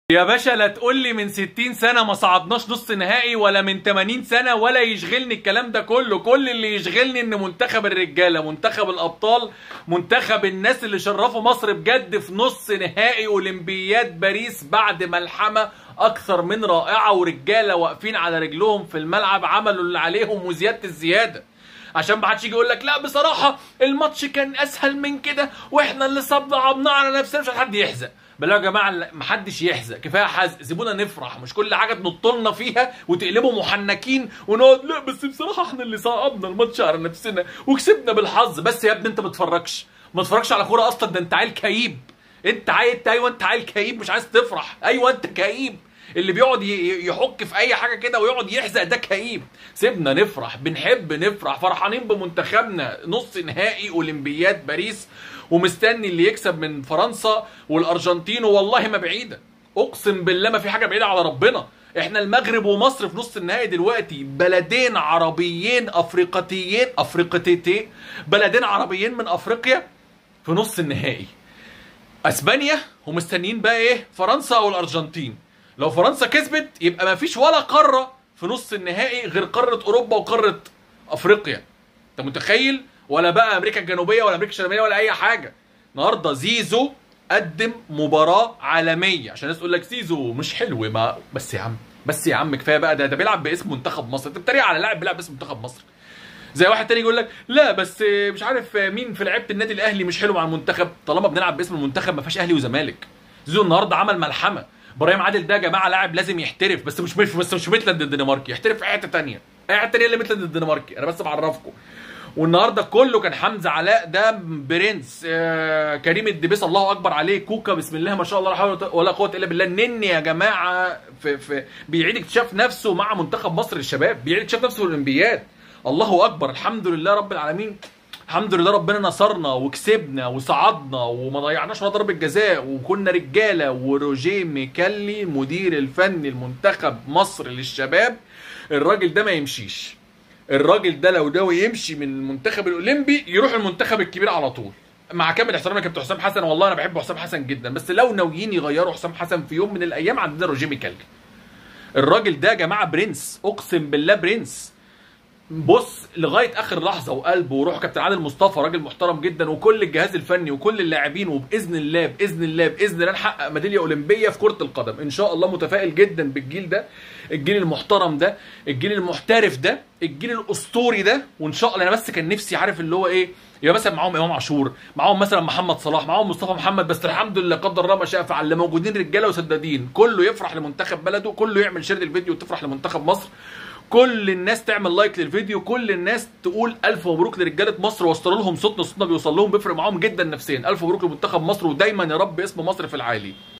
يا باشا لا تقول لي من 60 سنة ما صعدناش نص نهائي ولا من 80 سنة ولا يشغلني الكلام ده كله كل اللي يشغلني ان منتخب الرجالة منتخب الابطال منتخب الناس اللي شرفوا مصر بجد في نص نهائي اولمبياد باريس بعد ملحمة اكثر من رائعة ورجالة واقفين على رجلهم في الملعب عملوا اللي عليهم وزيادة الزيادة عشان ما حدش يجي يقول لك لا بصراحة الماتش كان اسهل من كده واحنا اللي صبعنا على نفسنا مش حد يحزق بالله يا جماعه محدش يحزق كفايه حزق سيبونا نفرح مش كل حاجه تنطلنا فيها وتقلبوا محنكين ونقعد لا بس بصراحه احنا اللي صعبنا الماتش على نفسنا وكسبنا بالحظ بس يا ابني انت ما تتفرجش ما تتفرجش على كوره اصلا ده انت عيل كئيب انت عيل ايوه انت عيل كئيب مش عايز تفرح ايوه انت كئيب اللي بيقعد يحك في اي حاجه كده ويقعد يحزق ده كئيب سيبنا نفرح بنحب نفرح فرحانين بمنتخبنا نص نهائي اولمبياد باريس ومستني اللي يكسب من فرنسا والارجنتين والله ما بعيده اقسم بالله ما في حاجه بعيده على ربنا احنا المغرب ومصر في نص النهائي دلوقتي بلدين عربيين افريقيتيين افريقيتين بلدين عربيين من افريقيا في نص النهائي اسبانيا ومستنيين بقى ايه فرنسا او الارجنتين لو فرنسا كسبت يبقى ما فيش ولا قاره في نص النهائي غير قاره اوروبا وقاره افريقيا انت متخيل ولا بقى امريكا الجنوبيه ولا امريكا الشماليه ولا اي حاجه النهارده زيزو قدم مباراه عالميه عشان الناس تقول لك زيزو مش حلو ما بس يا عم بس يا عم كفايه بقى ده ده بيلعب باسم منتخب مصر انت بتتريق على لاعب بيلعب باسم منتخب مصر زي واحد تاني يقول لك لا بس مش عارف مين في لعيبه النادي الاهلي مش حلو مع المنتخب طالما بنلعب باسم المنتخب ما فيهاش اهلي وزمالك زيزو النهارده عمل ملحمه ابراهيم عادل ده يا جماعه لاعب لازم يحترف بس مش مش بس مش ميتلاند الدنماركي يحترف في حته ثانيه اي حته ثانيه اللي ميتلاند الدنماركي انا بس بعرفكم والنهارده كله كان حمزه علاء ده برنس آه كريم الدبيس الله اكبر عليه كوكا بسم الله ما شاء الله لا حول ولا قوه الا بالله نني يا جماعه في في بيعيد اكتشاف نفسه مع منتخب مصر للشباب بيعيد اكتشاف نفسه في الاولمبياد الله اكبر الحمد لله رب العالمين الحمد لله ربنا نصرنا وكسبنا وصعدنا وما ضيعناش ولا ضربه جزاء وكنا رجاله وروجيه ميكالي مدير الفني المنتخب مصر للشباب الراجل ده ما يمشيش الراجل ده لو ناوي يمشي من المنتخب الاولمبي يروح المنتخب الكبير على طول مع كامل احترامي كابتن حسام حسن والله انا بحب حسام حسن جدا بس لو ناويين يغيروا حسام حسن في يوم من الايام عندنا روجيه ميكالي الراجل ده يا جماعه برنس اقسم بالله برنس بص لغايه اخر لحظه وقلبه وروح كابتن عادل مصطفى راجل محترم جدا وكل الجهاز الفني وكل اللاعبين وباذن الله باذن الله باذن الله نحقق ميداليه اولمبيه في كره القدم ان شاء الله متفائل جدا بالجيل ده الجيل المحترم ده الجيل المحترف ده الجيل الاسطوري ده وان شاء الله انا بس كان نفسي عارف اللي هو ايه يبقى مثلا معاهم امام عاشور معاهم مثلا محمد صلاح معاهم مصطفى محمد بس الحمد لله قدر الله ما شاء فعل اللي موجودين رجاله وسدادين كله يفرح لمنتخب بلده كله يعمل شير للفيديو وتفرح لمنتخب مصر كل الناس تعمل لايك للفيديو كل الناس تقول الف مبروك لرجاله مصر وصلوا لهم صوتنا صوتنا بيوصل لهم بيفرق معاهم جدا نفسيا الف مبروك لمنتخب مصر ودايما يا رب اسم مصر في العالي